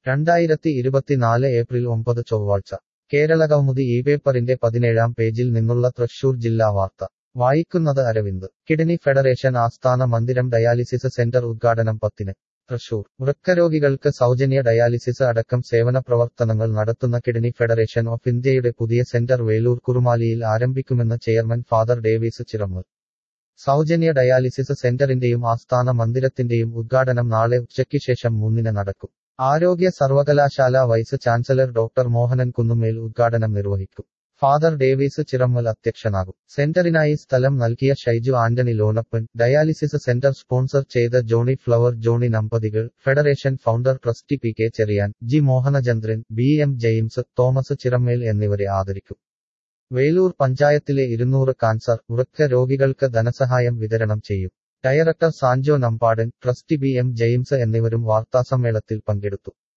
രണ്ടായിരത്തി ഇരുപത്തിനാല് ഏപ്രിൽ ഒമ്പത് ചൊവ്വാഴ്ച കേരളകൗമുദി ഈ പേപ്പറിന്റെ പതിനേഴാം പേജിൽ നിന്നുള്ള തൃശൂർ ജില്ലാ വാർത്ത വായിക്കുന്നത് അരവിന്ദ് കിഡ്നി ഫെഡറേഷൻ ആസ്ഥാന മന്ദിരം ഡയാലിസിസ് സെന്റർ ഉദ്ഘാടനം പത്തിന് തൃശൂർ വൃക്കരോഗികൾക്ക് സൗജന്യ ഡയാലിസിസ് അടക്കം സേവന പ്രവർത്തനങ്ങൾ നടത്തുന്ന കിഡ്നി ഫെഡറേഷൻ ഓഫ് ഇന്ത്യയുടെ പുതിയ സെന്റർ വേലൂർ കുറുമാലിയിൽ ആരംഭിക്കുമെന്ന് ചെയർമാൻ ഫാദർ ഡേവിസ് ചിറമ്മൽ സൗജന്യ ഡയാലിസിസ് സെന്ററിന്റെയും ആസ്ഥാന മന്ദിരത്തിന്റെയും ഉദ്ഘാടനം നാളെ ഉച്ചയ്ക്ക് ശേഷം മൂന്നിന് നടക്കും ആരോഗ്യ സർവകലാശാല vice chancellor doctor Mohanan Kunnummel ഉദ്ഘാടനം നിർവഹിക്കും ഫാദർ ഡേവിസ് ചിറമ്മൽ അധ്യക്ഷനാകും സെന്ററിനായി സ്ഥലം നൽകിയ Shaiju Antony Lonappan dialysis centre sponsor ചെയ്ത ജോണി ഫ്ലവർ ജോണി നമ്പതികൾ federation founder trustee P K Cherian G Mohanachandran B M James Thomas Chirammel എന്നിവരെ ആദരിക്കും വേലൂർ പഞ്ചായത്തിലെ ഇരുന്നൂറ് കാൻസർ വൃക്ക രോഗികൾക്ക് ധനസഹായം വിതരണം ചെയ്യും director Sanjo Nambadan trustee B M James എന്നിവരും വാർത്താസമ്മേളനത്തിൽ പങ്കെടുത്തു